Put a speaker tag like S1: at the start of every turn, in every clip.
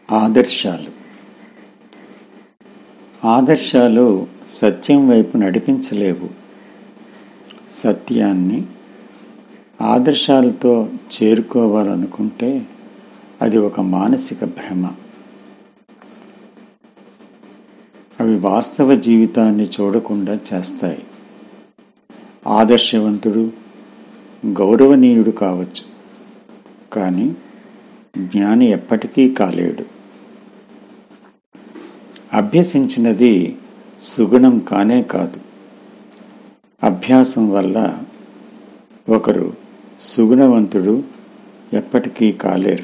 S1: ఆదర్శాలు ఆదర్శాలు సత్యం వైపు నడిపించలేవు సత్యాన్ని ఆదర్శాలతో చేరుకోవాలనుకుంటే అది ఒక మానసిక భ్రమ అవి వాస్తవ జీవితాన్ని చూడకుండా చేస్తాయి ఆదర్శవంతుడు గౌరవనీయుడు కావచ్చు కానీ జ్ఞాని ఎప్పటికీ కాలేడు అభ్యసించినది సుగుణం కానే కాదు అభ్యాసం వల్ల ఒకరు సుగుణవంతుడు ఎప్పటికీ కాలేరు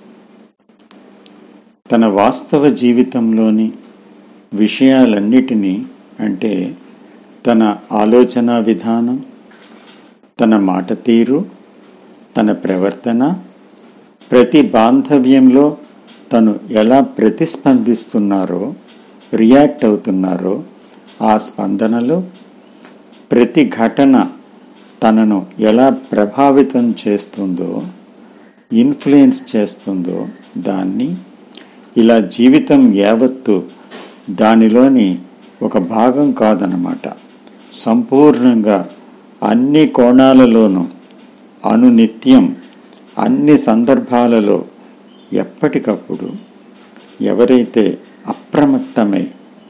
S1: తన వాస్తవ జీవితంలోని విషయాలన్నిటినీ అంటే తన ఆలోచన విధానం తన మాట తీరు తన ప్రవర్తన ప్రతి బాంధవ్యంలో తను ఎలా ప్రతిస్పందిస్తున్నారో రియాక్ట్ అవుతున్నారో ఆ స్పందనలు ప్రతి ఘటన తనను ఎలా ప్రభావితం చేస్తుందో ఇన్ఫ్లుయెన్స్ చేస్తుందో దాన్ని ఇలా జీవితం యావత్తు దానిలోని ఒక భాగం కాదనమాట సంపూర్ణంగా అన్ని కోణాలలోనూ అనునిత్యం అన్ని సందర్భాలలో ఎప్పటికప్పుడు ఎవరైతే అప్రమత్తమై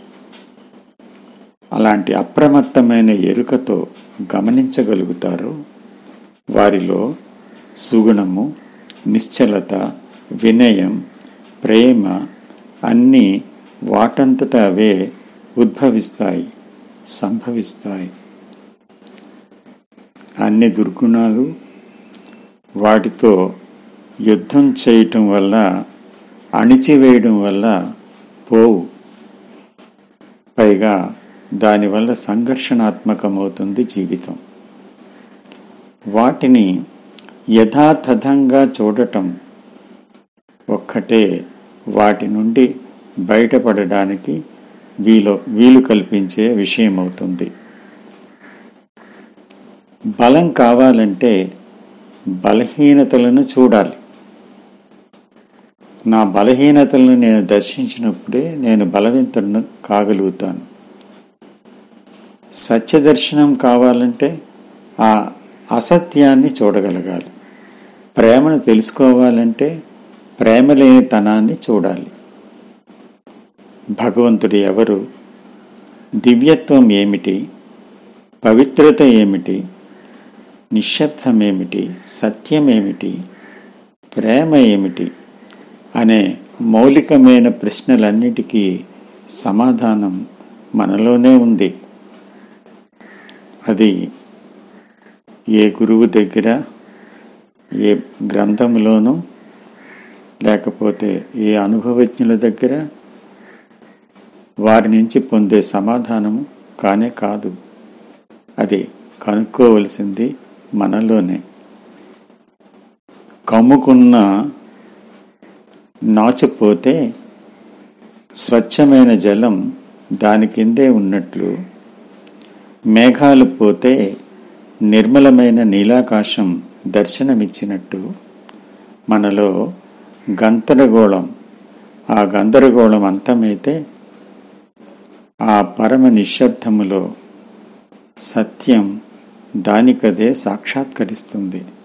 S1: అలాంటి అప్రమత్తమైన ఎరుకతో గమనించగలుగుతారో వారిలో సుగుణము నిశ్చలత వినయం ప్రేమ అన్నీ వాటంతట అవే ఉద్భవిస్తాయి సంభవిస్తాయి అన్ని దుర్గుణాలు వాటితో యుద్ధం చేయటం వల్ల అణిచివేయడం వల్ల పోవు పైగా దానివల్ల సంఘర్షణాత్మకమవుతుంది జీవితం వాటిని యథాతథంగా చూడటం ఒక్కటే వాటి నుండి బయటపడడానికి వీలు వీలు కల్పించే విషయం అవుతుంది బలం కావాలంటే బలహీనతలను చూడాలి నా బలహీనతలను నేను దర్శించినప్పుడే నేను బలవంతులను కాగలుగుతాను సత్యదర్శనం కావాలంటే ఆ అసత్యాన్ని చూడగలగాలి ప్రేమను తెలుసుకోవాలంటే ప్రేమ లేని తనాన్ని చూడాలి భగవంతుడు ఎవరు దివ్యత్వం ఏమిటి పవిత్రత ఏమిటి నిశ్శబ్దం ఏమిటి సత్యం ఏమిటి ప్రేమ ఏమిటి అనే మౌలికమైన ప్రశ్నలన్నిటికీ సమాధానం మనలోనే ఉంది అది ఏ గురువు దగ్గర ఏ గ్రంథంలోనూ లేకపోతే ఏ అనుభవజ్ఞుల దగ్గర వారి నుంచి పొందే సమాధానము కానే కాదు అది కనుక్కోవలసింది మనలోనే కమ్ముకున్న నాచుపోతే స్వచ్ఛమైన జలం దాని కిందే ఉన్నట్లు మేఘాలు పోతే నిర్మలమైన నీలాకాశం దర్శనమిచ్చినట్టు మనలో గందరగోళం ఆ గందరగోళం అంతమైతే ఆ పరమ నిశ్శబ్దములో సత్యం దానికదే సాక్షాత్కరిస్తుంది